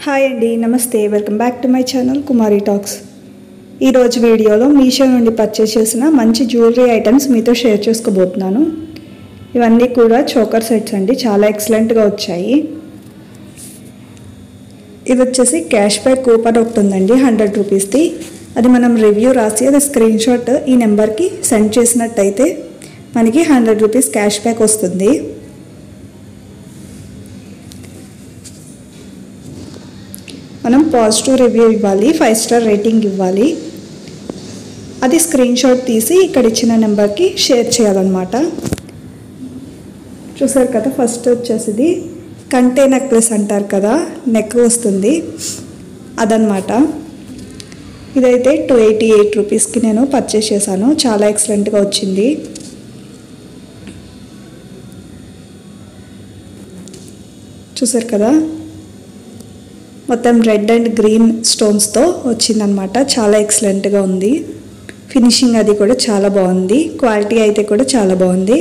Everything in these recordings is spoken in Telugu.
హాయ్ అండి నమస్తే welcome back to my channel Kumari talks ఈరోజు వీడియోలో మీషో నుండి పర్చేస్ చేసిన మంచి జ్యువెలరీ ఐటమ్స్ మీతో షేర్ చేసుకోబోతున్నాను ఇవన్నీ కూడా చోకర్ సెట్స్ అండి చాలా ఎక్సలెంట్గా వచ్చాయి ఇది వచ్చేసి క్యాష్ బ్యాక్ కూపన్ ఒకటి ఉందండి హండ్రెడ్ రూపీస్ది అది మనం రివ్యూ రాసి అది స్క్రీన్ షాట్ ఈ నెంబర్కి సెండ్ చేసినట్టయితే మనకి హండ్రెడ్ రూపీస్ క్యాష్ బ్యాక్ వస్తుంది మనం పాజిటివ్ రివ్యూ ఇవ్వాలి ఫైవ్ స్టార్ రేటింగ్ ఇవ్వాలి అది స్క్రీన్ షాట్ తీసి ఇక్కడ ఇచ్చిన నెంబర్కి షేర్ చేయాలన్నమాట చూసారు కదా ఫస్ట్ వచ్చేసి కంటే నెక్లెస్ అంటారు కదా నెక్ వస్తుంది అదనమాట ఇదైతే టూ ఎయిటీ ఎయిట్ రూపీస్కి నేను పర్చేస్ చేశాను చాలా ఎక్సలెంట్గా వచ్చింది చూసారు కదా మొత్తం రెడ్ అండ్ గ్రీన్ స్టోన్స్తో వచ్చిందనమాట చాలా ఎక్సలెంట్గా ఉంది ఫినిషింగ్ అది కూడా చాలా బాగుంది క్వాలిటీ అయితే కూడా చాలా బాగుంది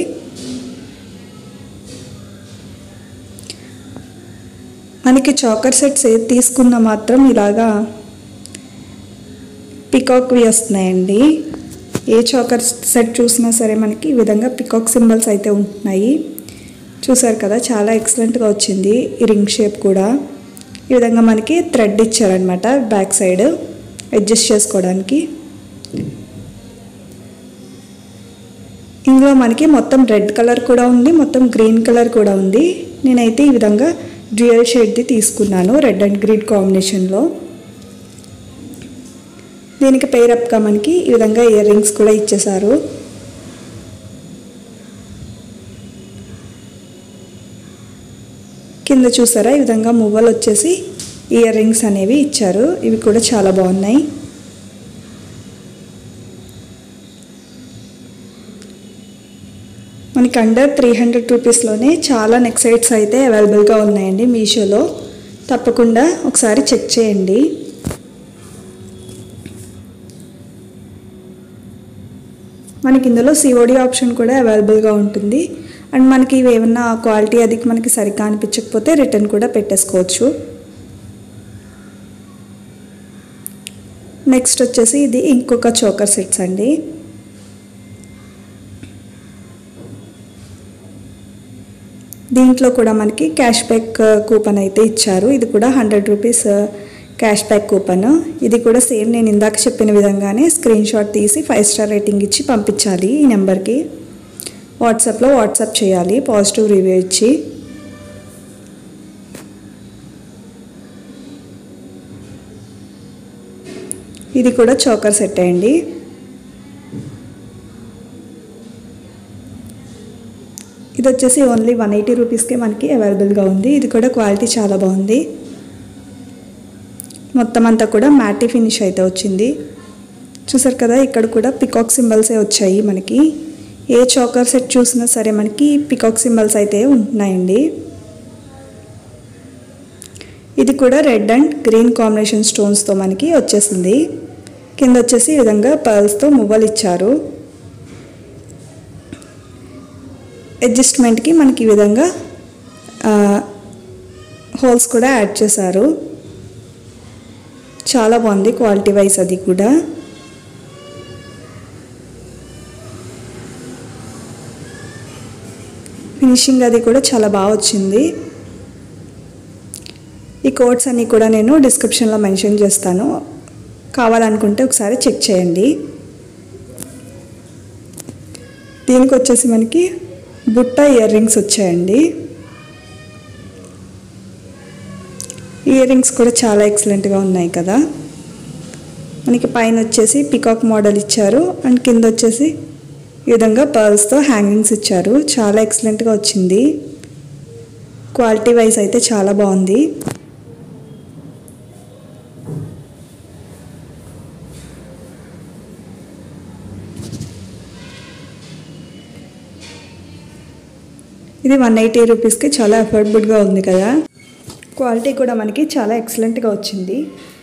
మనకి చాకర్ సెట్స్ ఏది తీసుకున్నా మాత్రం ఇలాగా పికాక్వి వస్తున్నాయండి ఏ చాకర్ సెట్ చూసినా సరే మనకి ఈ విధంగా పికాక్ సింబల్స్ అయితే ఉంటున్నాయి చూసారు కదా చాలా ఎక్సలెంట్గా వచ్చింది ఈ రింగ్ షేప్ కూడా ఈ విధంగా మనకి థ్రెడ్ ఇచ్చారనమాట బ్యాక్ సైడ్ అడ్జస్ట్ చేసుకోవడానికి ఇందులో మనకి మొత్తం రెడ్ కలర్ కూడా ఉంది మొత్తం గ్రీన్ కలర్ కూడా ఉంది నేనైతే ఈ విధంగా డ్యూయల్ షేడ్ది తీసుకున్నాను రెడ్ అండ్ గ్రీన్ కాంబినేషన్లో దీనికి పేరప్గా మనకి ఈ విధంగా ఇయర్ రింగ్స్ కూడా ఇచ్చేసారు కింద చూసారా ఈ విధంగా మువ్వలు వచ్చేసి ఇయర్ రింగ్స్ అనేవి ఇచ్చారు ఇవి కూడా చాలా బాగున్నాయి మనకి అండర్ త్రీ హండ్రెడ్ రూపీస్లోనే చాలా నెక్ సెట్స్ అయితే అవైలబుల్గా ఉన్నాయండి మీషోలో తప్పకుండా ఒకసారి చెక్ చేయండి మనకి ఇందులో సిఓడి ఆప్షన్ కూడా అవైలబుల్గా ఉంటుంది అండ్ మనకి ఇవి ఏమన్నా క్వాలిటీ అది మనకి సరిగ్గా అనిపించకపోతే రిటర్న్ కూడా పెట్టేసుకోవచ్చు నెక్స్ట్ వచ్చేసి ఇది ఇంకొక చోకర్ సెట్స్ అండి దీంట్లో కూడా మనకి క్యాష్ బ్యాక్ కూపన్ అయితే ఇచ్చారు ఇది కూడా hundred rupees cash back coupon ఇది కూడా సేమ్ నేను ఇందాక చెప్పిన విధంగానే స్క్రీన్ షాట్ తీసి ఫైవ్ స్టార్ రేటింగ్ ఇచ్చి పంపించాలి ఈ నెంబర్కి వాట్సాప్లో వాట్సాప్ చేయాలి పాజిటివ్ రివ్యూ ఇచ్చి ఇది కూడా చోకర్ సెట్ అయ్యండి ఇది వచ్చేసి ఓన్లీ వన్ ఎయిటీ రూపీస్కే మనకి అవైలబుల్గా ఉంది ఇది కూడా క్వాలిటీ చాలా బాగుంది మొత్తం అంతా కూడా మ్యాటీ ఫినిష్ అయితే వచ్చింది చూసారు కదా ఇక్కడ కూడా పికాక్ సింబల్సే వచ్చాయి మనకి ఏ చోకర్ సెట్ చూసినా సరే మనకి పికాక్ సింబల్స్ అయితే ఉంటున్నాయండి ఇది కూడా రెడ్ అండ్ గ్రీన్ కాంబినేషన్ స్టోన్స్తో మనకి వచ్చేసింది కింద వచ్చేసి ఈ విధంగా పర్ల్స్తో మువ్వలు ఇచ్చారు అడ్జస్ట్మెంట్కి మనకి ఈ విధంగా హోల్స్ కూడా యాడ్ చేశారు చాలా బాగుంది క్వాలిటీ వైజ్ అది కూడా ఫినిషింగ్ అది కూడా చాలా బాగా వచ్చింది ఈ కోడ్స్ అన్నీ కూడా నేను డిస్క్రిప్షన్లో మెన్షన్ చేస్తాను కావాలనుకుంటే ఒకసారి చెక్ చేయండి దీనికి వచ్చేసి మనకి బుట్ట ఇయర్ రింగ్స్ వచ్చాయండి ఇయర్ రింగ్స్ కూడా చాలా ఎక్సలెంట్గా ఉన్నాయి కదా మనకి పైన వచ్చేసి పికాక్ మోడల్ ఇచ్చారు అండ్ కింద వచ్చేసి ఈ విధంగా పర్ల్స్తో హ్యాంగింగ్స్ ఇచ్చారు చాలా ఎక్సలెంట్గా వచ్చింది క్వాలిటీ వైజ్ అయితే చాలా బాగుంది ఇది వన్ ఎయిటీ రూపీస్కి చాలా అఫోర్డబుల్గా ఉంది కదా క్వాలిటీ కూడా మనకి చాలా ఎక్సలెంట్గా వచ్చింది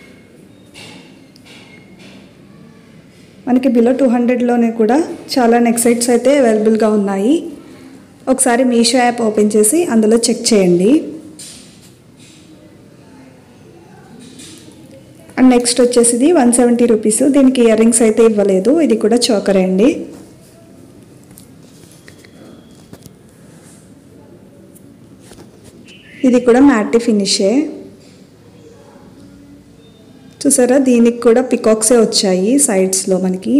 మనకి బిలో టూ హండ్రెడ్లోనే కూడా చాలా నెక్ సెట్స్ అయితే అవైలబుల్గా ఉన్నాయి ఒకసారి మీషో యాప్ ఓపెన్ చేసి అందులో చెక్ చేయండి అండ్ నెక్స్ట్ వచ్చేసి ఇది వన్ సెవెంటీ రూపీస్ దీనికి ఇయర్ రింగ్స్ అయితే ఇవ్వలేదు ఇది కూడా చోకరే అండి ఇది కూడా మ్యాటి ఫినిషే చూసారా దీనికి కూడా పికాక్సే వచ్చాయి సైడ్స్లో మనకి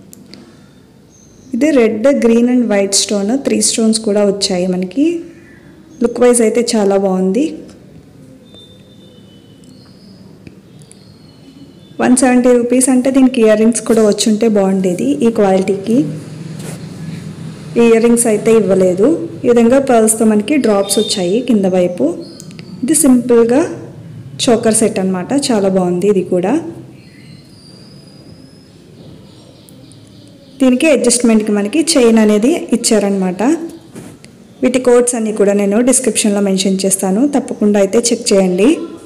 ఇది red green and white stone three stones కూడా వచ్చాయి మనకి లుక్ వైజ్ అయితే చాలా బాగుంది వన్ సెవెంటీ రూపీస్ అంటే దీనికి ఇయర్ రింగ్స్ కూడా వచ్చుంటే బాగుండేది ఈ క్వాలిటీకి ఈ ఇయర్ రింగ్స్ అయితే ఇవ్వలేదు ఈ విధంగా పర్ల్స్తో మనకి డ్రాప్స్ వచ్చాయి కింద వైపు ఇది సింపుల్గా చోకర్ సెట్ అనమాట చాలా బాగుంది ఇది కూడా దీనికి అడ్జస్ట్మెంట్కి మనకి చైన్ అనేది ఇచ్చారనమాట వీటి కోడ్స్ అన్నీ కూడా నేను డిస్క్రిప్షన్లో మెన్షన్ చేస్తాను తప్పకుండా అయితే చెక్ చేయండి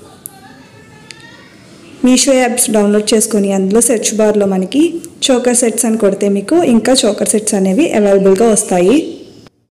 మీషో యాప్స్ డౌన్లోడ్ చేసుకొని అందులో సెర్చ్ బార్లో మనకి చోకర్ సెట్స్ అని కొడితే మీకు ఇంకా చోకర్ సెట్స్ అనేవి అవైలబుల్గా వస్తాయి